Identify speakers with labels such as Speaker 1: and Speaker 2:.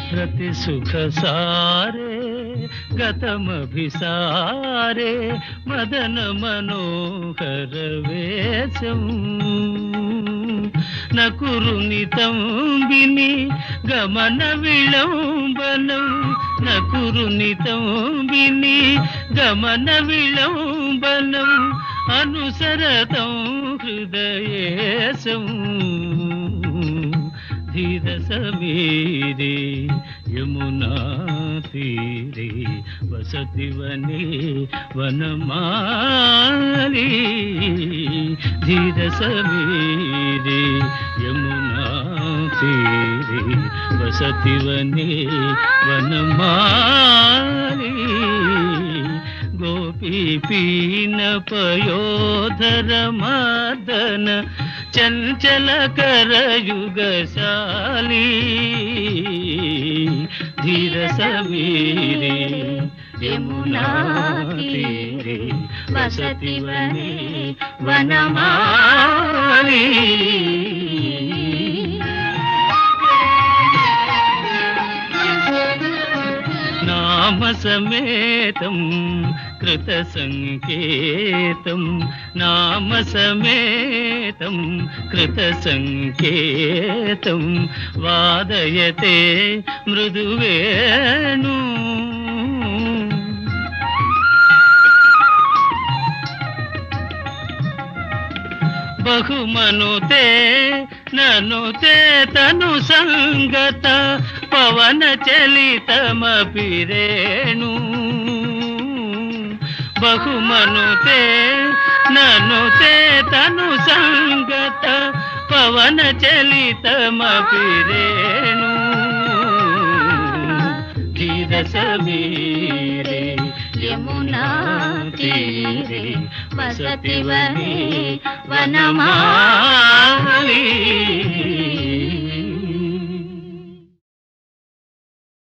Speaker 1: ప్రతి సుఖ సారే గతమభిసారే మదన మనోహర వేషం నకురునితం విని గమన విళంబనం నకురునితం విని గమన విళంబనం అనుసరతం హృదయేశం ధీర సమీరే యమునా తీరే వసతి వనే వనమాలి ధీర సమీరే యమునా తీరే వసతి వనే వనమాలి గోపీ పీన పయోధర మదన చంచల కరయుగశాలి ధీర సమీరే యమునా తీరే వసతి వనే వనమాలి నామ సమేతం కృత సంకేతం నామ సమేతం కృత సంకేతం వాదయతే మృదువేణు బహుమనుతే ననుతే తను సంగత పవన చలితమపి రేణు బహుమనుతే ననుతే తను సంగత పవన చలితమపి రేణు ధీర సమీరే యమునా తీరే వసతి వనే వనమా